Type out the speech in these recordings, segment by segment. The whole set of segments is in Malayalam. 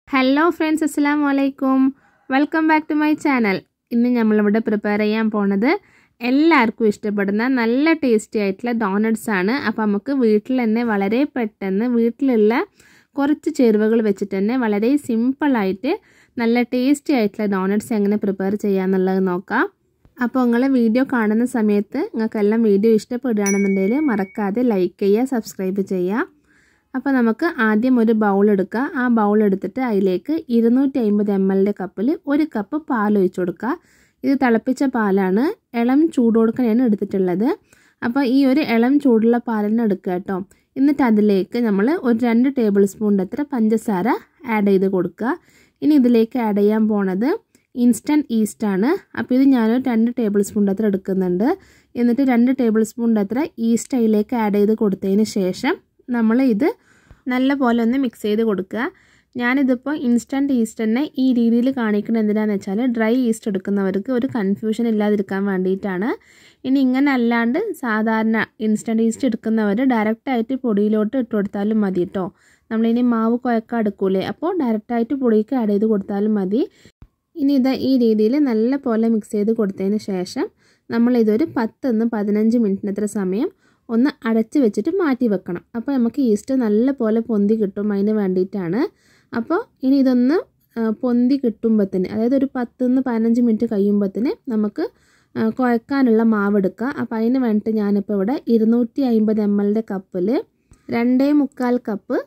ഹലോ ഫ്രണ്ട്സ് അസ്സാം വലൈക്കും welcome back to my channel ഇന്ന് നമ്മളിവിടെ പ്രിപ്പയർ ചെയ്യാൻ പോണത് എല്ലാവർക്കും ഇഷ്ടപ്പെടുന്ന നല്ല ടേസ്റ്റി ആയിട്ടുള്ള ഡോണറ്റ്സ് ആണ് അപ്പോൾ നമുക്ക് വീട്ടിൽ തന്നെ വളരെ പെട്ടെന്ന് വീട്ടിലുള്ള കുറച്ച് ചേരുവകൾ വെച്ചിട്ട് തന്നെ വളരെ സിമ്പിളായിട്ട് നല്ല ടേസ്റ്റി ആയിട്ടുള്ള ഡോണറ്റ്സ് എങ്ങനെ പ്രിപ്പയർ ചെയ്യാമെന്നുള്ളത് നോക്കാം അപ്പോൾ നിങ്ങൾ വീഡിയോ കാണുന്ന സമയത്ത് നിങ്ങൾക്കെല്ലാം വീഡിയോ ഇഷ്ടപ്പെടുകയാണെന്നുണ്ടെങ്കിൽ മറക്കാതെ ലൈക്ക് ചെയ്യുക സബ്സ്ക്രൈബ് ചെയ്യുക അപ്പോൾ നമുക്ക് ആദ്യം ഒരു ബൗൾ എടുക്കുക ആ ബൗൾ എടുത്തിട്ട് അതിലേക്ക് ഇരുന്നൂറ്റി അമ്പത് എം എല്ലിൻ്റെ കപ്പിൽ ഒരു കപ്പ് പാൽ ഒഴിച്ചു കൊടുക്കുക ഇത് തിളപ്പിച്ച പാലാണ് ഇളം ചൂടോടുക്കനെയാണ് എടുത്തിട്ടുള്ളത് അപ്പോൾ ഈ ഒരു ഇളം ചൂടുള്ള പാലിന് എടുക്കുക കേട്ടോ എന്നിട്ട് അതിലേക്ക് നമ്മൾ ഒരു രണ്ട് ടേബിൾ സ്പൂണിൻ്റെ അത്ര പഞ്ചസാര ആഡ് ചെയ്ത് കൊടുക്കുക ഇനി ഇതിലേക്ക് ആഡ് ചെയ്യാൻ പോണത് ഇൻസ്റ്റൻറ്റ് ഈസ്റ്റാണ് അപ്പോൾ ഇത് ഞാനൊരു രണ്ട് ടേബിൾ സ്പൂണിൻ്റെ അത്ര എടുക്കുന്നുണ്ട് എന്നിട്ട് രണ്ട് ടേബിൾ സ്പൂണിൻ്റെ അത്ര ഈസ്റ്റ് അതിലേക്ക് ആഡ് ചെയ്ത് കൊടുത്തതിന് ശേഷം നമ്മൾ ഇത് നല്ല പോലെ ഒന്ന് മിക്സ് ചെയ്ത് കൊടുക്കുക ഞാനിതിപ്പോൾ ഇൻസ്റ്റൻറ്റ് ഈസ്റ്റ് തന്നെ ഈ രീതിയിൽ കാണിക്കുന്നത് എന്തിനാന്ന് വെച്ചാൽ ഡ്രൈ ഈസ്റ്റ് എടുക്കുന്നവർക്ക് ഒരു കൺഫ്യൂഷൻ ഇല്ലാതിരിക്കാൻ വേണ്ടിയിട്ടാണ് ഇനി ഇങ്ങനെ അല്ലാണ്ട് സാധാരണ ഇൻസ്റ്റൻറ്റ് ഈസ്റ്റ് എടുക്കുന്നവർ ഡയറക്റ്റായിട്ട് പൊടിയിലോട്ട് ഇട്ട് കൊടുത്താലും മതി കേട്ടോ നമ്മളിനി മാവ് കുഴക്ക എടുക്കൂലേ അപ്പോൾ ഡയറക്റ്റായിട്ട് പൊടിക്ക് ആഡ് ചെയ്ത് കൊടുത്താലും മതി ഇനി ഇത് ഈ രീതിയിൽ നല്ല പോലെ മിക്സ് ചെയ്ത് കൊടുത്തതിന് ശേഷം നമ്മളിതൊരു പത്തുനിന്ന് പതിനഞ്ച് മിനിറ്റിനത്ര സമയം ഒന്ന് അടച്ച് വെച്ചിട്ട് മാറ്റി വെക്കണം അപ്പോൾ നമുക്ക് ഈസ്റ്റ് നല്ല പോലെ പൊന്തി കിട്ടും അതിന് വേണ്ടിയിട്ടാണ് അപ്പോൾ ഇനി ഇതൊന്ന് പൊന്തി കിട്ടുമ്പത്തിന് അതായത് ഒരു പത്തുനിന്ന് പതിനഞ്ച് മിനിറ്റ് കഴിയുമ്പത്തിന് നമുക്ക് കുഴക്കാനുള്ള മാവ് എടുക്കുക അപ്പോൾ അതിന് വേണ്ടിയിട്ട് ഞാനിപ്പോൾ ഇവിടെ ഇരുന്നൂറ്റി അമ്പത് എം എല്ലിൻ്റെ കപ്പിൽ രണ്ടേ മുക്കാൽ കപ്പ്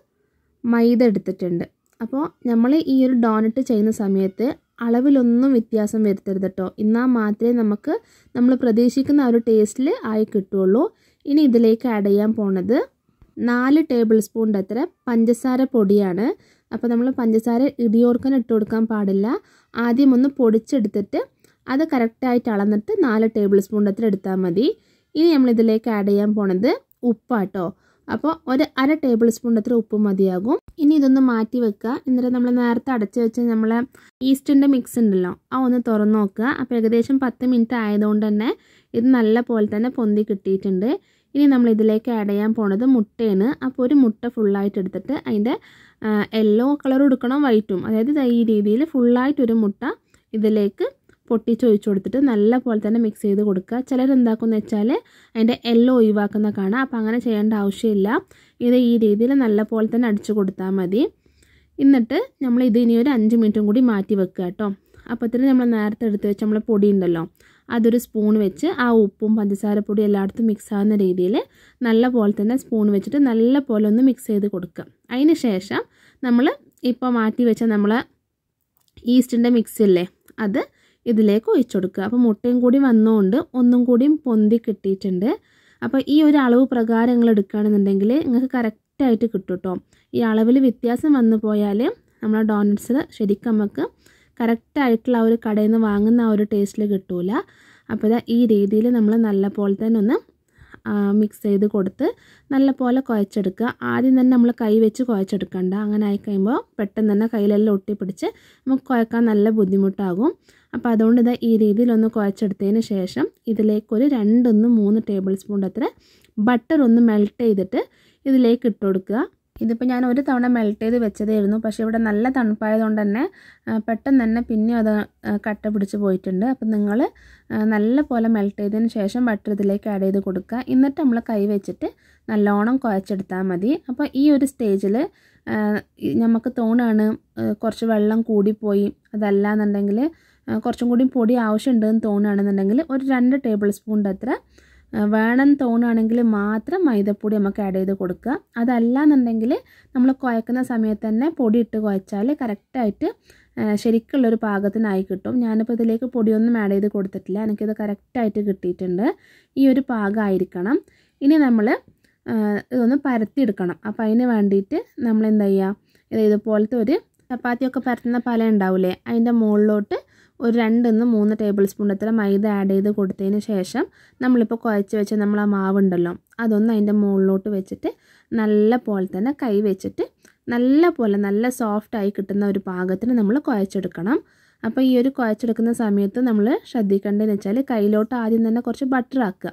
മൈദ എടുത്തിട്ടുണ്ട് അപ്പോൾ നമ്മൾ ഈ ഒരു ഡോണറ്റ് ചെയ്യുന്ന സമയത്ത് അളവിലൊന്നും വ്യത്യാസം വരുത്തരുത് കേട്ടോ എന്നാൽ മാത്രമേ നമുക്ക് നമ്മൾ പ്രതീക്ഷിക്കുന്ന ആ ഒരു ടേസ്റ്റിൽ ആയി കിട്ടുള്ളൂ ഇനി ഇതിലേക്ക് ആഡ് ചെയ്യാൻ പോണത് നാല് ടേബിൾ സ്പൂണിൻ്റെ അത്ര പഞ്ചസാര പൊടിയാണ് അപ്പോൾ നമ്മൾ പഞ്ചസാര ഇടിയോർക്കാൻ ഇട്ട് കൊടുക്കാൻ പാടില്ല ആദ്യം ഒന്ന് പൊടിച്ചെടുത്തിട്ട് അത് കറക്റ്റായിട്ട് അളന്നിട്ട് നാല് ടേബിൾ സ്പൂണിൻ്റെ അത്ര എടുത്താൽ മതി ഇനി നമ്മൾ ഇതിലേക്ക് ആഡ് ചെയ്യാൻ പോണത് ഉപ്പാട്ടോ അപ്പോൾ ഒരു അര ടേബിൾ സ്പൂണിൻ്റെ അത്ര ഉപ്പ് മതിയാകും ഇനി ഇതൊന്ന് മാറ്റി വെക്കുക എന്നിട്ട് നമ്മൾ നേരത്തെ അടച്ച് വെച്ച് നമ്മളെ ഈസ്റ്റിൻ്റെ മിക്സ് ഉണ്ടല്ലോ ആ ഒന്ന് തുറന്ന് നോക്കുക അപ്പോൾ ഏകദേശം പത്ത് മിനിറ്റ് ആയതുകൊണ്ട് തന്നെ ഇത് നല്ല പോലെ തന്നെ പൊന്തി കിട്ടിയിട്ടുണ്ട് ഇനി നമ്മൾ ഇതിലേക്ക് ആഡ് ചെയ്യാൻ പോണത് മുട്ടയാണ് അപ്പോൾ ഒരു മുട്ട ഫുള്ളായിട്ട് എടുത്തിട്ട് അതിൻ്റെ യെല്ലോ കളർ എടുക്കണം വൈറ്റും അതായത് ഈ രീതിയിൽ ഫുള്ളായിട്ട് ഒരു മുട്ട ഇതിലേക്ക് പൊട്ടിച്ച് ഒഴിച്ചു കൊടുത്തിട്ട് നല്ല പോലെ തന്നെ മിക്സ് ചെയ്ത് കൊടുക്കുക ചിലർ എന്താക്കുമെന്ന് വെച്ചാൽ അതിൻ്റെ എല്ലോ ഒഴിവാക്കുന്ന കാണാം അപ്പോൾ അങ്ങനെ ചെയ്യേണ്ട ആവശ്യമില്ല ഇത് ഈ രീതിയിൽ നല്ല പോലെ തന്നെ അടിച്ചു കൊടുത്താൽ മതി എന്നിട്ട് നമ്മൾ ഇത് ഇനി ഒരു അഞ്ച് മിനിറ്റും കൂടി മാറ്റി വെക്കുക കേട്ടോ അപ്പോഴത്തേന് നമ്മൾ നേരത്തെ എടുത്ത് വെച്ച് നമ്മൾ പൊടി ഉണ്ടല്ലോ അതൊരു സ്പൂൺ വെച്ച് ആ ഉപ്പും പഞ്ചസാരപ്പൊടി എല്ലായിടത്തും മിക്സ് ആവുന്ന രീതിയിൽ നല്ല പോലെ തന്നെ സ്പൂൺ വെച്ചിട്ട് നല്ല പോലെ ഒന്ന് മിക്സ് ചെയ്ത് കൊടുക്കുക അതിന് ശേഷം നമ്മൾ ഇപ്പോൾ മാറ്റി വെച്ച നമ്മൾ ഈസ്റ്റിൻ്റെ മിക്സ് ഇല്ലേ അത് ഇതിലേക്ക് ഒഴിച്ചു കൊടുക്കുക അപ്പോൾ മുട്ടയും കൂടി വന്നുകൊണ്ട് ഒന്നും കൂടിയും പൊന്തി കിട്ടിയിട്ടുണ്ട് അപ്പോൾ ഈ ഒരു അളവ് പ്രകാരം നിങ്ങൾ എടുക്കുകയാണെന്നുണ്ടെങ്കിൽ നിങ്ങൾക്ക് കറക്റ്റായിട്ട് കിട്ടും കേട്ടോ ഈ അളവിൽ വ്യത്യാസം വന്നു പോയാൽ നമ്മളെ ഡോണറ്റ്സ് ശരിക്കും നമുക്ക് കറക്റ്റായിട്ടുള്ള ആ ഒരു കടയിൽ നിന്ന് വാങ്ങുന്ന ആ ഒരു ടേസ്റ്റിൽ കിട്ടൂല അപ്പോൾ ഇതാ ഈ രീതിയിൽ നമ്മൾ നല്ല പോലെ തന്നെ ഒന്ന് മിക്സ് ചെയ്ത് കൊടുത്ത് നല്ല പോലെ കുഴച്ചെടുക്കുക ആദ്യം തന്നെ നമ്മൾ കൈ വെച്ച് കുഴച്ചെടുക്കണ്ട അങ്ങനെ ആയി കഴിയുമ്പോൾ പെട്ടെന്ന് തന്നെ കയ്യിലെല്ലാം ഒട്ടിപ്പിടിച്ച് നമുക്ക് കുഴക്കാൻ നല്ല ബുദ്ധിമുട്ടാകും അപ്പോൾ അതുകൊണ്ട് ഇതാ ഈ രീതിയിൽ ഒന്ന് കുഴച്ചെടുത്തതിന് ശേഷം ഇതിലേക്കൊരു രണ്ടൊന്ന് മൂന്ന് ടേബിൾ സ്പൂൺ അത്ര ബട്ടർ ഒന്ന് മെൽറ്റ് ചെയ്തിട്ട് ഇതിലേക്ക് ഇട്ട് കൊടുക്കുക ഇതിപ്പോൾ ഞാൻ ഒരു തവണ മെൽറ്റ് ചെയ്ത് വെച്ചതായിരുന്നു പക്ഷേ ഇവിടെ നല്ല തണുപ്പായതുകൊണ്ട് തന്നെ പെട്ടെന്ന് തന്നെ പിന്നെ അത് കട്ട പിടിച്ച് പോയിട്ടുണ്ട് അപ്പം നിങ്ങൾ നല്ല പോലെ മെൽറ്റ് ചെയ്തതിന് ശേഷം ബട്ടർ ഇതിലേക്ക് ആഡ് ചെയ്ത് കൊടുക്കുക എന്നിട്ട് നമ്മൾ കൈ വെച്ചിട്ട് നല്ലോണം കുഴച്ചെടുത്താൽ മതി അപ്പോൾ ഈ ഒരു സ്റ്റേജിൽ നമുക്ക് തോന്നാണ് കുറച്ച് വെള്ളം കൂടിപ്പോയി അതല്ല എന്നുണ്ടെങ്കിൽ കുറച്ചും കൂടി പൊടി ആവശ്യമുണ്ടെന്ന് തോന്നുകയാണെന്നുണ്ടെങ്കിൽ ഒരു രണ്ട് ടേബിൾ സ്പൂണിൻ്റെ അത്ര വേണം തോന്നുകയാണെങ്കിൽ മാത്രം മൈദപ്പൊടി നമുക്ക് ആഡ് ചെയ്ത് കൊടുക്കുക അതല്ല എന്നുണ്ടെങ്കിൽ നമ്മൾ കുഴക്കുന്ന സമയത്ത് തന്നെ പൊടി ഇട്ട് കുഴച്ചാൽ കറക്റ്റായിട്ട് ശരിക്കുള്ളൊരു പാകത്തിനായി കിട്ടും ഞാനിപ്പോൾ ഇതിലേക്ക് പൊടിയൊന്നും ആഡ് ചെയ്ത് കൊടുത്തിട്ടില്ല എനിക്കിത് കറക്റ്റായിട്ട് കിട്ടിയിട്ടുണ്ട് ഈ ഒരു പാകമായിരിക്കണം ഇനി നമ്മൾ ഇതൊന്ന് പരത്തിയെടുക്കണം അപ്പോൾ അതിന് വേണ്ടിയിട്ട് നമ്മൾ എന്താ ചെയ്യുക ഇതുപോലത്തെ ഒരു ചപ്പാത്തിയൊക്കെ പരത്തുന്ന പല ഉണ്ടാവില്ലേ അതിൻ്റെ മുകളിലോട്ട് ഒരു രണ്ടിന്ന് മൂന്ന് ടേബിൾ സ്പൂൺ അത്ര മൈദ ആഡ് ചെയ്ത് കൊടുത്തതിന് ശേഷം നമ്മളിപ്പോൾ കുഴച്ച് വെച്ച നമ്മൾ ആ മാവുണ്ടല്ലോ അതൊന്ന് അതിൻ്റെ മുകളിലോട്ട് വെച്ചിട്ട് നല്ല പോലെ തന്നെ കൈ വെച്ചിട്ട് നല്ല പോലെ നല്ല സോഫ്റ്റായി കിട്ടുന്ന ഒരു പാകത്തിന് നമ്മൾ കുഴച്ചെടുക്കണം അപ്പോൾ ഈ ഒരു കുഴച്ചെടുക്കുന്ന സമയത്ത് നമ്മൾ ശ്രദ്ധിക്കേണ്ടതെന്ന് വെച്ചാൽ കയ്യിലോട്ട് ആദ്യം തന്നെ കുറച്ച് ബട്ടർ ആക്കുക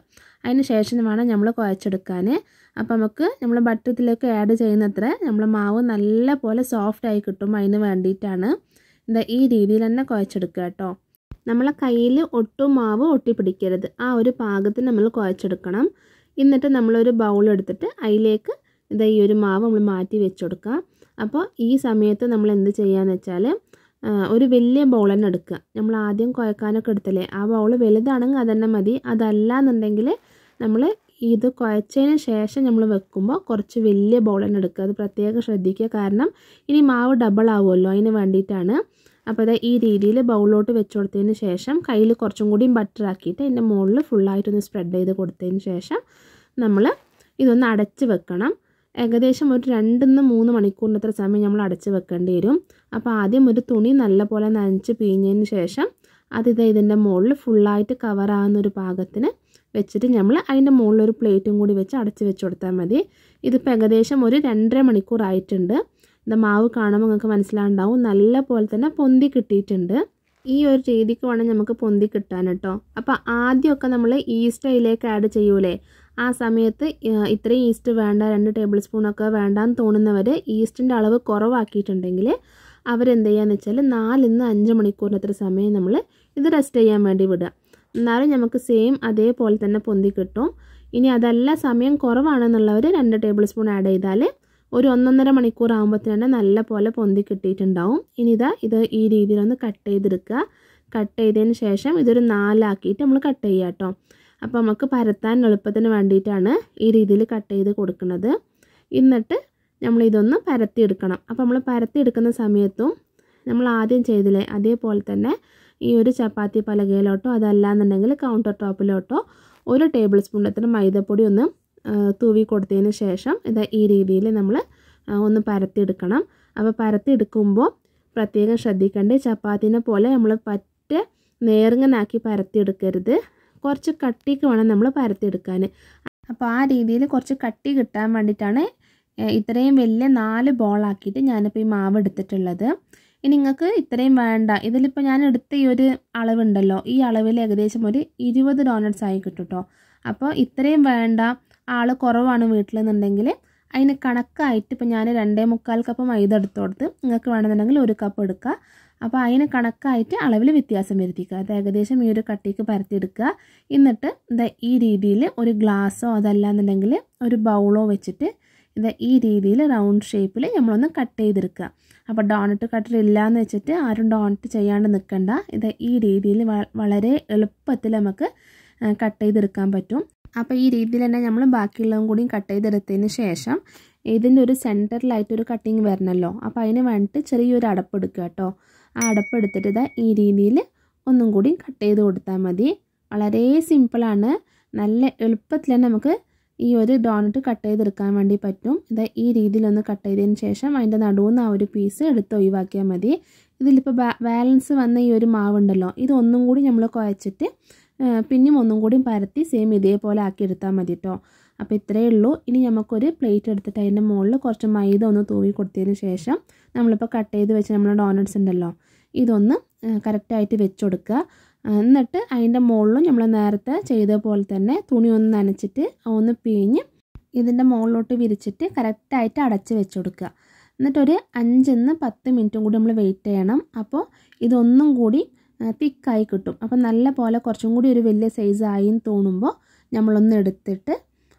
അതിന് ശേഷം വേണം നമ്മൾ കുഴച്ചെടുക്കാൻ അപ്പോൾ നമുക്ക് നമ്മൾ ബട്ടത്തിലേക്ക് ആഡ് ചെയ്യുന്നത്ര നമ്മൾ മാവ് നല്ല പോലെ സോഫ്റ്റായി കിട്ടും അതിന് വേണ്ടിയിട്ടാണ് ഇതാ ഈ രീതിയിൽ തന്നെ കുഴച്ചെടുക്കുക കേട്ടോ നമ്മളെ കയ്യിൽ ഒട്ടും മാവ് ഒട്ടിപ്പിടിക്കരുത് ആ ഒരു പാകത്തിന് നമ്മൾ കുഴച്ചെടുക്കണം എന്നിട്ട് നമ്മളൊരു ബൗൾ എടുത്തിട്ട് അതിലേക്ക് ഇതാ ഈ ഒരു മാവ് നമ്മൾ മാറ്റി വെച്ച് കൊടുക്കുക അപ്പോൾ ഈ സമയത്ത് നമ്മൾ എന്ത് ചെയ്യാന്ന് വെച്ചാൽ ഒരു വലിയ ബൗൾ തന്നെ എടുക്കുക നമ്മൾ ആദ്യം കുഴക്കാനൊക്കെ എടുത്തല്ലേ ആ ബൗൾ വലുതാണെങ്കിൽ അതന്നെ മതി അതല്ല എന്നുണ്ടെങ്കിൽ നമ്മൾ ഇത് കുഴച്ചതിന് ശേഷം നമ്മൾ വെക്കുമ്പോൾ കുറച്ച് വലിയ ബൗൾ തന്നെ എടുക്കുക അത് പ്രത്യേകം ശ്രദ്ധിക്കുക കാരണം ഇനി മാവ് ഡബിൾ ആവുമല്ലോ അതിന് വേണ്ടിയിട്ടാണ് അപ്പോൾ അത് ഈ രീതിയിൽ ബൗളിലോട്ട് വെച്ച് കൊടുത്തതിന് ശേഷം കയ്യിൽ കുറച്ചും കൂടി ബട്ടർ ആക്കിയിട്ട് അതിൻ്റെ മുകളിൽ ഫുള്ളായിട്ടൊന്ന് സ്പ്രെഡ് ചെയ്ത് കൊടുത്തതിന് ശേഷം നമ്മൾ ഇതൊന്ന് അടച്ച് വെക്കണം ഏകദേശം ഒരു രണ്ടിന്ന് മൂന്ന് മണിക്കൂറിന് അത്ര സമയം നമ്മൾ അടച്ച് വെക്കേണ്ടി വരും അപ്പോൾ ആദ്യം ഒരു തുണി നല്ലപോലെ നനച്ച് പിഴിഞ്ഞതിന് ശേഷം അതിത് ഇതിൻ്റെ മുകളിൽ ഫുള്ളായിട്ട് കവറാകുന്ന ഒരു പാകത്തിന് വെച്ചിട്ട് നമ്മൾ അതിൻ്റെ മുകളിൽ ഒരു പ്ലേറ്റും കൂടി വെച്ച് അടച്ച് വെച്ച് കൊടുത്താൽ മതി ഇതിപ്പോൾ ഏകദേശം ഒരു രണ്ടര മണിക്കൂർ ആയിട്ടുണ്ട് ഇത് മാവ് കാണുമ്പോൾ നിങ്ങൾക്ക് മനസ്സിലാണ്ടാവും നല്ല പോലെ തന്നെ പൊന്തി കിട്ടിയിട്ടുണ്ട് ഈ ഒരു രീതിക്ക് വേണം നമുക്ക് പൊന്തി കിട്ടാൻ കേട്ടോ അപ്പോൾ ആദ്യമൊക്കെ നമ്മൾ ഈസ്റ്റ് അതിലേക്ക് ആഡ് ചെയ്യൂലേ ആ സമയത്ത് ഇത്രയും ഈസ്റ്റ് വേണ്ട രണ്ട് ടേബിൾ സ്പൂണൊക്കെ വേണ്ടാന്ന് തോന്നുന്നവർ ഈസ്റ്റിൻ്റെ അളവ് കുറവാക്കിയിട്ടുണ്ടെങ്കിൽ അവരെന്ത് ചെയ്യുകയെന്ന് വെച്ചാൽ നാലിന്ന് അഞ്ച് മണിക്കൂറിന് അത്ര സമയം നമ്മൾ ഇത് റെസ്റ്റ് ചെയ്യാൻ വേണ്ടി വിടുക എന്നാലും നമുക്ക് സെയിം അതേപോലെ തന്നെ പൊന്തി കിട്ടും ഇനി അതല്ല സമയം കുറവാണെന്നുള്ളവർ രണ്ട് ടേബിൾ സ്പൂൺ ആഡ് ചെയ്താൽ ഒരു ഒന്നൊന്നര മണിക്കൂർ ആകുമ്പോഴത്തേന് തന്നെ നല്ല പോലെ പൊന്തി കിട്ടിയിട്ടുണ്ടാവും ഇനി ഇതാ ഇത് ഈ രീതിയിലൊന്ന് കട്ട് ചെയ്തെടുക്കുക കട്ട് ചെയ്തതിന് ശേഷം ഇതൊരു നാലാക്കിയിട്ട് നമ്മൾ കട്ട് ചെയ്യുക കേട്ടോ അപ്പോൾ നമുക്ക് പരത്താൻ എളുപ്പത്തിന് വേണ്ടിയിട്ടാണ് ഈ രീതിയിൽ കട്ട് ചെയ്ത് കൊടുക്കുന്നത് എന്നിട്ട് നമ്മൾ ഇതൊന്ന് പരത്തിയെടുക്കണം അപ്പോൾ നമ്മൾ പരത്തിയെടുക്കുന്ന സമയത്തും നമ്മൾ ആദ്യം ചെയ്തില്ലേ അതേപോലെ തന്നെ ഈ ഒരു ചപ്പാത്തി പലകയിലോട്ടോ അതല്ലാന്നുണ്ടെങ്കിൽ കൗണ്ടർ ടോപ്പിലോട്ടോ ഒരു ടേബിൾ സ്പൂണത്തിന് മൈദപ്പൊടി ഒന്ന് തൂവി കൊടുത്തതിന് ശേഷം ഇത് ഈ രീതിയിൽ നമ്മൾ ഒന്ന് പരത്തിയെടുക്കണം അപ്പോൾ പരത്തിയെടുക്കുമ്പോൾ പ്രത്യേകം ശ്രദ്ധിക്കേണ്ടത് ചപ്പാത്തിനെ പോലെ നമ്മൾ പറ്റ നേർങ്ങനാക്കി പരത്തിയെടുക്കരുത് കുറച്ച് കട്ടിക്ക് വേണം നമ്മൾ പരത്തിയെടുക്കാൻ അപ്പോൾ ആ രീതിയിൽ കുറച്ച് കട്ടി കിട്ടാൻ വേണ്ടിയിട്ടാണ് ഇത്രയും വലിയ നാല് ബോളാക്കിയിട്ട് ഞാനിപ്പോൾ ഈ മാവ് എടുത്തിട്ടുള്ളത് ഇനി നിങ്ങൾക്ക് ഇത്രയും വേണ്ട ഇതിലിപ്പോൾ ഞാൻ എടുത്ത ഈ ഒരു അളവുണ്ടല്ലോ ഈ അളവിൽ ഏകദേശം ഒരു ഇരുപത് ഡോണറ്റ്സ് ആയി കിട്ടും കേട്ടോ അപ്പോൾ ഇത്രയും വേണ്ട ആൾ കുറവാണ് വീട്ടിലെന്നുണ്ടെങ്കിൽ അതിന് കണക്കായിട്ട് ഇപ്പോൾ ഞാൻ രണ്ടേ മുക്കാൽ കപ്പ് മൈദ എടുത്തു കൊടുത്ത് നിങ്ങൾക്ക് വേണമെന്നുണ്ടെങ്കിൽ ഒരു കപ്പ് എടുക്കുക അപ്പോൾ അതിന് കണക്കായിട്ട് അളവിൽ വ്യത്യാസം വരുത്തിക്കുക അത് ഏകദേശം ഈ ഒരു കട്ടിക്ക് പരത്തിയെടുക്കുക എന്നിട്ട് ഇതാ ഈ രീതിയിൽ ഒരു ഗ്ലാസ്സോ അതല്ലാന്നുണ്ടെങ്കിൽ ഒരു ബൗളോ വെച്ചിട്ട് ഇത് ഈ രീതിയിൽ റൗണ്ട് ഷേപ്പിൽ നമ്മളൊന്ന് കട്ട് ചെയ്തെടുക്കുക അപ്പോൾ ഡോണറ്റ് കട്ടർ ഇല്ലയെന്ന് വെച്ചിട്ട് ആരും ഡോണറ്റ് ചെയ്യാണ്ട് നിൽക്കണ്ട ഇത് ഈ രീതിയിൽ വളരെ എളുപ്പത്തിൽ നമുക്ക് കട്ട് ചെയ്തെടുക്കാൻ പറ്റും അപ്പോൾ ഈ രീതിയിൽ തന്നെ നമ്മൾ ബാക്കിയുള്ളതും കൂടി കട്ട് ചെയ്തെടുത്തതിന് ശേഷം ഇതിൻ്റെ ഒരു സെൻറ്ററിലായിട്ട് ഒരു കട്ടിങ് വരണമല്ലോ അപ്പോൾ അതിന് വേണ്ടിയിട്ട് ചെറിയൊരു അടപ്പ് എടുക്കുക കേട്ടോ ആ അടപ്പ് എടുത്തിട്ട് ഇതാ ഈ രീതിയിൽ ഒന്നും കൂടി കട്ട് ചെയ്ത് കൊടുത്താൽ മതി വളരെ സിമ്പിളാണ് നല്ല എളുപ്പത്തിൽ തന്നെ നമുക്ക് ഈ ഒരു ഡോണറ്റ് കട്ട് ചെയ്തെടുക്കാൻ വേണ്ടി പറ്റും ഇത് ഈ രീതിയിലൊന്ന് കട്ട് ചെയ്തതിന് ശേഷം അതിൻ്റെ നടുവിൽ നിന്ന് ആ ഒരു പീസ് എടുത്ത് ഒഴിവാക്കിയാൽ മതി ഇതിലിപ്പോൾ ബാലൻസ് വന്ന ഈ ഒരു മാവുണ്ടല്ലോ ഇതൊന്നും കൂടി നമ്മൾ കുഴച്ചിട്ട് പിന്നെയും ഒന്നും കൂടി പരത്തി സെയിം ഇതേപോലെ ആക്കി എടുത്താൽ മതി കേട്ടോ അപ്പോൾ ഇത്രയേ ഉള്ളൂ ഇനി നമുക്കൊരു പ്ലേറ്റ് എടുത്തിട്ട് അതിൻ്റെ മുകളിൽ കുറച്ച് മൈദ ഒന്ന് തൂവി കൊടുത്തതിന് ശേഷം നമ്മളിപ്പോൾ കട്ട് ചെയ്ത് വെച്ച് നമ്മൾ ഡോണറ്റ്സ് ഉണ്ടല്ലോ ഇതൊന്ന് കറക്റ്റായിട്ട് വെച്ച് കൊടുക്കുക എന്നിട്ട് അതിൻ്റെ മുകളിലും നമ്മൾ നേരത്തെ ചെയ്ത പോലെ തന്നെ തുണി ഒന്ന് നനച്ചിട്ട് ഒന്ന് പിഴിഞ്ഞ് ഇതിൻ്റെ മുകളിലോട്ട് വിരിച്ചിട്ട് കറക്റ്റായിട്ട് അടച്ച് വെച്ച് കൊടുക്കുക എന്നിട്ടൊരു അഞ്ചിന്ന് പത്ത് മിനിറ്റും കൂടി നമ്മൾ വെയിറ്റ് ചെയ്യണം അപ്പോൾ ഇതൊന്നും കൂടി തിക്കായി കിട്ടും അപ്പം നല്ല പോലെ കുറച്ചും കൂടി ഒരു വലിയ സൈസായി എന്ന് തോന്നുമ്പോൾ നമ്മളൊന്ന് എടുത്തിട്ട്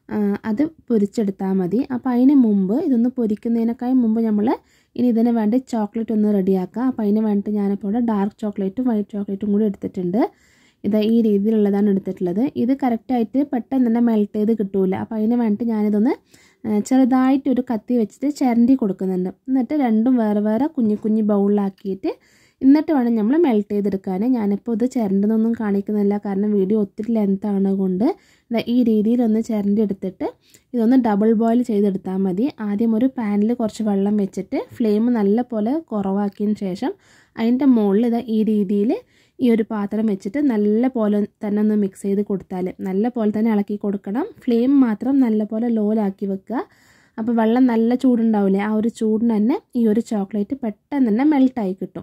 അത് പൊരിച്ചെടുത്താൽ മതി അപ്പോൾ അതിന് മുമ്പ് ഇതൊന്ന് പൊരിക്കുന്നതിനേക്കാൾ മുമ്പ് നമ്മൾ ഇനി ഇതിന് വേണ്ടി ചോക്ലേറ്റ് ഒന്ന് റെഡിയാക്കുക അപ്പോൾ അതിന് വേണ്ടിയിട്ട് ഞാനിപ്പോൾ ഇവിടെ ഡാർക്ക് ചോക്ലേറ്റും വൈറ്റ് ചോക്ലേറ്റും കൂടി എടുത്തിട്ടുണ്ട് ഇത് ഈ രീതിയിലുള്ളതാണ് എടുത്തിട്ടുള്ളത് ഇത് കറക്റ്റായിട്ട് പെട്ടെന്ന് തന്നെ മെൽറ്റ് ചെയ്ത് കിട്ടൂല അപ്പോൾ അതിന് വേണ്ടിയിട്ട് ഞാനിതൊന്ന് ചെറുതായിട്ട് ഒരു കത്തി വെച്ചിട്ട് ചിരണ്ടി കൊടുക്കുന്നുണ്ട് എന്നിട്ട് രണ്ടും വേറെ വേറെ കുഞ്ഞു കുഞ്ഞു ബൗളിലാക്കിയിട്ട് എന്നിട്ട് വേണം നമ്മൾ മെൽറ്റ് ചെയ്തെടുക്കാൻ ഞാനിപ്പോൾ ഇത് ചിരണ്ടെന്നൊന്നും കാണിക്കുന്നില്ല കാരണം വീഡിയോ ഒത്തിരി ലെങ്ത്താണ് കൊണ്ട് ഈ രീതിയിലൊന്ന് ചിരണ്ടി എടുത്തിട്ട് ഇതൊന്ന് ഡബിൾ ബോയിൽ ചെയ്തെടുത്താൽ മതി ആദ്യം ഒരു പാനിൽ കുറച്ച് വെള്ളം വെച്ചിട്ട് ഫ്ലെയിം നല്ല പോലെ കുറവാക്കിയതിന് ശേഷം അതിൻ്റെ മുകളിൽ ഇത് ഈ രീതിയിൽ ഈ ഒരു പാത്രം വെച്ചിട്ട് നല്ല പോലെ തന്നെ ഒന്ന് മിക്സ് ചെയ്ത് കൊടുത്താൽ നല്ല പോലെ തന്നെ ഇളക്കി കൊടുക്കണം ഫ്ലെയിം മാത്രം നല്ല പോലെ ലോലാക്കി വെക്കുക അപ്പോൾ വെള്ളം നല്ല ചൂടുണ്ടാവില്ലേ ആ ഒരു ചൂടിന് തന്നെ ഈ ഒരു ചോക്ലേറ്റ് പെട്ടെന്ന് തന്നെ മെൽട്ടായി കിട്ടും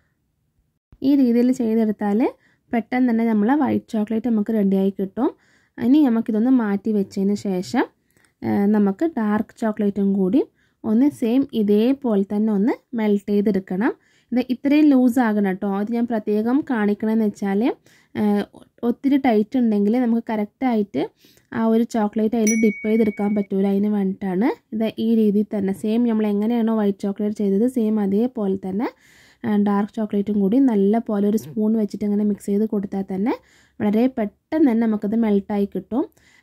ഈ രീതിയിൽ ചെയ്തെടുത്താൽ പെട്ടെന്ന് തന്നെ നമ്മൾ വൈറ്റ് ചോക്ലേറ്റ് നമുക്ക് റെഡിയായി കിട്ടും ഇനി നമുക്കിതൊന്ന് മാറ്റി വെച്ചതിന് ശേഷം നമുക്ക് ഡാർക്ക് ചോക്ലേറ്റും കൂടി ഒന്ന് സെയിം ഇതേപോലെ തന്നെ ഒന്ന് മെൽറ്റ് ചെയ്തെടുക്കണം ഇത് ഇത്രയും ലൂസ് ആകണം കേട്ടോ അത് ഞാൻ പ്രത്യേകം കാണിക്കണമെന്ന് വെച്ചാൽ ഒത്തിരി ടൈറ്റ് ഉണ്ടെങ്കിൽ നമുക്ക് കറക്റ്റായിട്ട് ആ ഒരു ചോക്ലേറ്റ് അതിൽ ഡിപ്പ് ചെയ്തെടുക്കാൻ പറ്റൂല അതിന് വേണ്ടിയിട്ടാണ് ഇത് ഈ രീതിയിൽ തന്നെ സെയിം നമ്മൾ എങ്ങനെയാണോ വൈറ്റ് ചോക്ലേറ്റ് ചെയ്തത് സെയിം അതേപോലെ തന്നെ ഡാർക്ക് ചോക്ലേറ്റും കൂടി നല്ല പോലെ ഒരു സ്പൂൺ വെച്ചിട്ട് ഇങ്ങനെ മിക്സ് ചെയ്ത് കൊടുത്താൽ തന്നെ വളരെ പെട്ടെന്ന് തന്നെ നമുക്കത് മെൽട്ടായി കിട്ടും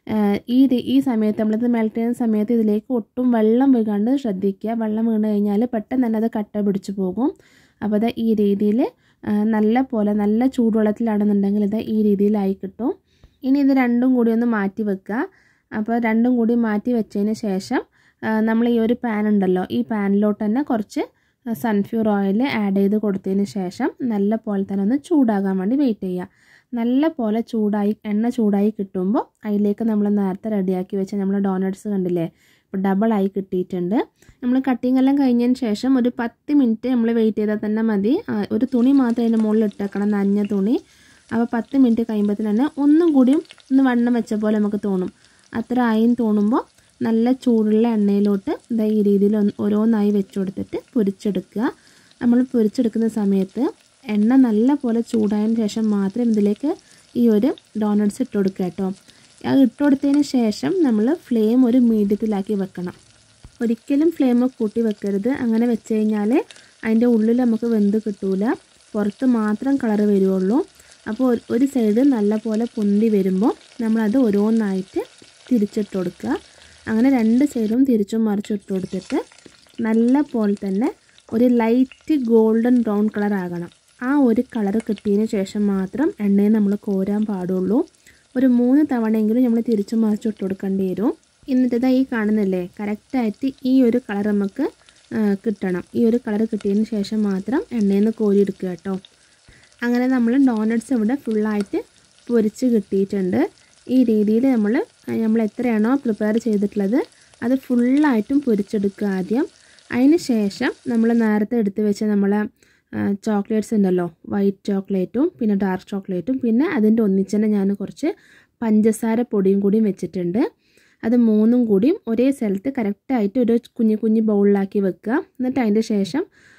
ഈ ഈ സമയത്ത് നമ്മളിത് മെൽറ്റ് ചെയ്യുന്ന സമയത്ത് ഇതിലേക്ക് ഒട്ടും വെള്ളം വീഴാണ്ട് ശ്രദ്ധിക്കുക വെള്ളം വീണ് കഴിഞ്ഞാൽ പെട്ടെന്ന് തന്നെ അത് കട്ട പിടിച്ചു പോകും അപ്പോൾ അത് ഈ രീതിയിൽ നല്ല പോലെ നല്ല ചൂടുവെള്ളത്തിലാണെന്നുണ്ടെങ്കിൽ ഇത് ഈ രീതിയിലായി കിട്ടും ഇനി ഇത് രണ്ടും കൂടി ഒന്ന് മാറ്റി വെക്കുക അപ്പോൾ രണ്ടും കൂടി മാറ്റി വെച്ചതിന് ശേഷം നമ്മൾ ഈ ഒരു പാൻ ഉണ്ടല്ലോ ഈ പാനിലോട്ട് തന്നെ കുറച്ച് സൺഫ്യൂർ ഓയിൽ ആഡ് ചെയ്ത് കൊടുത്തതിന് ശേഷം നല്ല പോലെ തന്നെ ഒന്ന് ചൂടാകാൻ വേണ്ടി വെയിറ്റ് ചെയ്യുക നല്ല പോലെ ചൂടായി എണ്ണ ചൂടായി കിട്ടുമ്പോൾ അതിലേക്ക് നമ്മൾ നേരത്തെ റെഡിയാക്കി വെച്ച നമ്മൾ ഡോനട്ട്സ് കണ്ടില്ലേ ഇപ്പോൾ ഡബിളായി കിട്ടിയിട്ടുണ്ട് നമ്മൾ കട്ടിങ് എല്ലാം കഴിഞ്ഞതിന് ശേഷം ഒരു പത്ത് മിനിറ്റ് നമ്മൾ വെയിറ്റ് ചെയ്താൽ തന്നെ മതി ഒരു തുണി മാത്രം അതിൻ്റെ മുകളിൽ ഇട്ടേക്കണം നനഞ്ഞ തുണി അപ്പോൾ പത്ത് മിനിറ്റ് കഴിയുമ്പോഴത്തേന് തന്നെ ഒന്നും കൂടിയും ഒന്ന് വണ്ണം വെച്ച പോലെ നമുക്ക് തോന്നും അത്ര ആയിന്ന് തോന്നുമ്പോൾ നല്ല ചൂടുള്ള എണ്ണയിലോട്ട് ഇതാ ഈ രീതിയിൽ ഓരോന്നായി വെച്ച് കൊടുത്തിട്ട് പൊരിച്ചെടുക്കുക നമ്മൾ പൊരിച്ചെടുക്കുന്ന സമയത്ത് എണ്ണ നല്ല പോലെ ചൂടായതിന് ശേഷം മാത്രം ഇതിലേക്ക് ഈ ഒരു ഡോണട്ട്സ് ഇട്ട് കൊടുക്കുക കേട്ടോ അത് ഇട്ട് കൊടുത്തതിന് ശേഷം നമ്മൾ ഫ്ലെയിം ഒരു മീഡിയത്തിലാക്കി വെക്കണം ഒരിക്കലും ഫ്ലെയിം കൂട്ടി വെക്കരുത് അങ്ങനെ വെച്ച് കഴിഞ്ഞാൽ അതിൻ്റെ ഉള്ളിൽ നമുക്ക് വെന്ത് കിട്ടൂല പുറത്ത് മാത്രം കളർ വരുള്ളൂ അപ്പോൾ ഒരു സൈഡ് നല്ല പോലെ പൊന്തി വരുമ്പോൾ നമ്മളത് ഓരോന്നായിട്ട് തിരിച്ചിട്ട് കൊടുക്കുക അങ്ങനെ രണ്ട് സൈഡും തിരിച്ചും മറിച്ചും ഇട്ട് കൊടുത്തിട്ട് നല്ല പോലെ തന്നെ ഒരു ലൈറ്റ് ഗോൾഡൻ ബ്രൗൺ കളർ ആകണം ആ ഒരു കളർ കിട്ടിയതിന് ശേഷം മാത്രം എണ്ണയിൽ നമ്മൾ കോരാൻ പാടുള്ളൂ ഒരു മൂന്ന് തവണയെങ്കിലും നമ്മൾ തിരിച്ചും മറിച്ചും ഇട്ട് കൊടുക്കേണ്ടി വരും എന്നിട്ട് ഇതാ ഈ കാണുന്നില്ലേ കറക്റ്റായിട്ട് ഈ ഒരു കളർ നമുക്ക് കിട്ടണം ഈ ഒരു കളർ കിട്ടിയതിന് ശേഷം മാത്രം എണ്ണയിൽ നിന്ന് കോരിയെടുക്കുക കേട്ടോ അങ്ങനെ നമ്മൾ ഡോനട്ട്സ് ഇവിടെ ഫുള്ളായിട്ട് പൊരിച്ച് കിട്ടിയിട്ടുണ്ട് ഈ രീതിയിൽ നമ്മൾ നമ്മൾ എത്രയാണോ പ്രിപ്പയർ ചെയ്തിട്ടുള്ളത് അത് ഫുള്ളായിട്ടും പൊരിച്ചെടുക്കുക ആദ്യം അതിന് ശേഷം നമ്മൾ നേരത്തെ എടുത്ത് വെച്ച നമ്മളെ ചോക്ലേറ്റ്സ് ഉണ്ടല്ലോ വൈറ്റ് ചോക്ലേറ്റും പിന്നെ ഡാർക്ക് ചോക്ലേറ്റും പിന്നെ അതിൻ്റെ ഒന്നിച്ചന്നെ ഞാൻ കുറച്ച് പഞ്ചസാര പൊടിയും കൂടിയും വെച്ചിട്ടുണ്ട് അത് മൂന്നും കൂടിയും ഒരേ സ്ഥലത്ത് കറക്റ്റായിട്ട് ഒരു കുഞ്ഞു കുഞ്ഞു ബൗളിലാക്കി വെക്കുക എന്നിട്ട് അതിൻ്റെ ശേഷം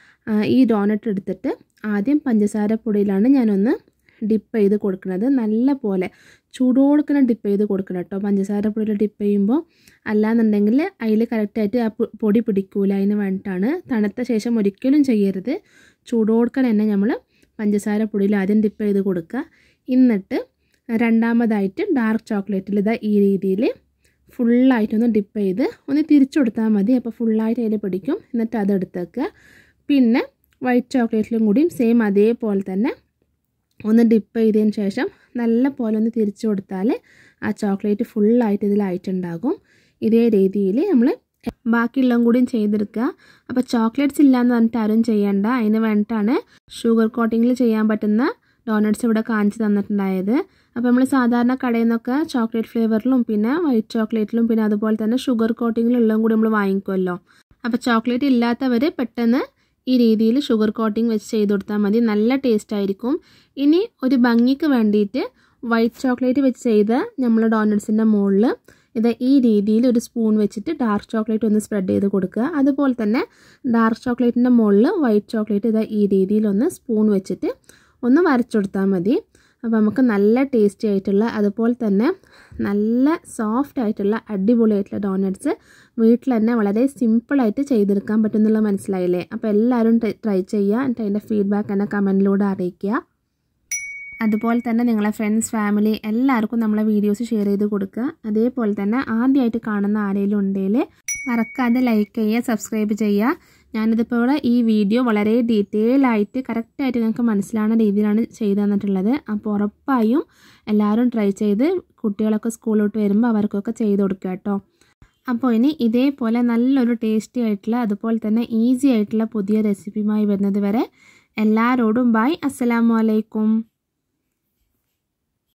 ഈ ഡോനറ്റ് എടുത്തിട്ട് ആദ്യം പഞ്ചസാര പൊടിയിലാണ് ഞാനൊന്ന് ഡിപ്പ് ചെയ്ത് കൊടുക്കുന്നത് നല്ല പോലെ ചൂടോടുക്കനെ ഡിപ്പ് ചെയ്ത് കൊടുക്കണം കേട്ടോ പഞ്ചസാര പൊടിയിൽ ഡിപ്പ് ചെയ്യുമ്പോൾ അല്ലാന്നുണ്ടെങ്കിൽ അതിൽ കറക്റ്റായിട്ട് ആ പൊടി പിടിക്കൂല അതിന് വേണ്ടിയിട്ടാണ് തണുത്ത ശേഷം ഒരിക്കലും ചെയ്യരുത് ചൂടോടുക്കൻ തന്നെ നമ്മൾ പഞ്ചസാര പൊടിയിൽ ആദ്യം ഡിപ്പ് ചെയ്ത് കൊടുക്കുക എന്നിട്ട് രണ്ടാമതായിട്ട് ഡാർക്ക് ചോക്ലേറ്റിൽ ഇതാ ഈ രീതിയിൽ ഫുള്ളായിട്ടൊന്ന് ഡിപ്പ് ചെയ്ത് ഒന്ന് തിരിച്ചു കൊടുത്താൽ മതി അപ്പോൾ ഫുള്ളായിട്ട് അതിൽ പിടിക്കും എന്നിട്ട് അത് എടുത്തേക്കുക പിന്നെ വൈറ്റ് ചോക്ലേറ്റിലും കൂടിയും സെയിം അതേപോലെ തന്നെ ഒന്ന് ഡിപ്പ് ചെയ്തതിന് ശേഷം നല്ല പോലെ ഒന്ന് തിരിച്ചു കൊടുത്താൽ ആ ചോക്ലേറ്റ് ഫുള്ളായിട്ട് ഇതിലായിട്ടുണ്ടാകും ഇതേ രീതിയിൽ നമ്മൾ ബാക്കിയുള്ളതും കൂടിയും ചെയ്തെടുക്കുക അപ്പോൾ ചോക്ലേറ്റ്സ് ഇല്ലയെന്ന് പറഞ്ഞിട്ട് ആരും ചെയ്യേണ്ട അതിന് വേണ്ടിയിട്ടാണ് ഷുഗർ കോട്ടിങ്ങിൽ ചെയ്യാൻ പറ്റുന്ന ഡോണട്ട്സ് ഇവിടെ കാണിച്ചു തന്നിട്ടുണ്ടായത് അപ്പോൾ നമ്മൾ സാധാരണ കടയിൽ നിന്നൊക്കെ ചോക്ലേറ്റ് ഫ്ലേവറിലും പിന്നെ വൈറ്റ് ചോക്ലേറ്റിലും പിന്നെ അതുപോലെ തന്നെ ഷുഗർ കോട്ടിങ്ങിലുള്ളതും കൂടി നമ്മൾ വാങ്ങിക്കുമല്ലോ അപ്പോൾ ചോക്ലേറ്റ് ഇല്ലാത്തവർ പെട്ടെന്ന് ഈ രീതിയിൽ ഷുഗർ കോട്ടിങ് വെച്ച് ചെയ്ത് കൊടുത്താൽ മതി നല്ല ടേസ്റ്റ് ആയിരിക്കും ഇനി ഒരു ഭംഗിക്ക് വേണ്ടിയിട്ട് വൈറ്റ് ചോക്ലേറ്റ് വെച്ച് ചെയ്ത നമ്മൾ ഡോണട്ട്സിൻ്റെ മുകളിൽ ഇത് ഈ രീതിയിൽ ഒരു സ്പൂൺ വെച്ചിട്ട് ഡാർക്ക് ചോക്ലേറ്റ് ഒന്ന് സ്പ്രെഡ് ചെയ്ത് കൊടുക്കുക അതുപോലെ തന്നെ ഡാർക്ക് ചോക്ലേറ്റിൻ്റെ മുകളിൽ വൈറ്റ് ചോക്ലേറ്റ് ഇത് ഈ രീതിയിൽ ഒന്ന് സ്പൂൺ വെച്ചിട്ട് ഒന്ന് വരച്ചെടുത്താൽ മതി അപ്പോൾ നമുക്ക് നല്ല ടേസ്റ്റി ആയിട്ടുള്ള അതുപോലെ തന്നെ നല്ല സോഫ്റ്റ് ആയിട്ടുള്ള അടിപൊളിയായിട്ടുള്ള ഡോണറ്റ്സ് വീട്ടിൽ തന്നെ വളരെ സിമ്പിളായിട്ട് ചെയ്തെടുക്കാൻ പറ്റുന്നുള്ള മനസ്സിലായില്ലേ അപ്പോൾ എല്ലാവരും ട്രൈ ചെയ്യുക എന്നിട്ട് അതിൻ്റെ ഫീഡ്ബാക്ക് എന്നെ കമൻറ്റിലൂടെ അറിയിക്കുക അതുപോലെ തന്നെ നിങ്ങളെ ഫ്രണ്ട്സ് ഫാമിലി എല്ലാവർക്കും നമ്മളെ വീഡിയോസ് ഷെയർ ചെയ്ത് കൊടുക്കുക അതേപോലെ തന്നെ ആദ്യമായിട്ട് കാണുന്ന ആരെങ്കിലും ഉണ്ടെങ്കിൽ മറക്കാതെ ലൈക്ക് ചെയ്യുക സബ്സ്ക്രൈബ് ചെയ്യുക ഞാനിതിപ്പോൾ ഇവിടെ ഈ വീഡിയോ വളരെ ഡീറ്റെയിൽ ആയിട്ട് കറക്റ്റായിട്ട് നിങ്ങൾക്ക് മനസ്സിലാവുന്ന രീതിയിലാണ് ചെയ്തു തന്നിട്ടുള്ളത് അപ്പോൾ ഉറപ്പായും എല്ലാവരും ട്രൈ ചെയ്ത് കുട്ടികളൊക്കെ സ്കൂളിലോട്ട് വരുമ്പോൾ അവർക്കൊക്കെ ചെയ്ത് കൊടുക്കുക കേട്ടോ അപ്പോൾ ഇനി ഇതേപോലെ നല്ലൊരു ടേസ്റ്റി ആയിട്ടുള്ള അതുപോലെ തന്നെ ഈസി ആയിട്ടുള്ള പുതിയ റെസിപ്പിയുമായി വരുന്നത് വരെ എല്ലാവരോടും ബൈ അസ്സലാമു അലൈക്കും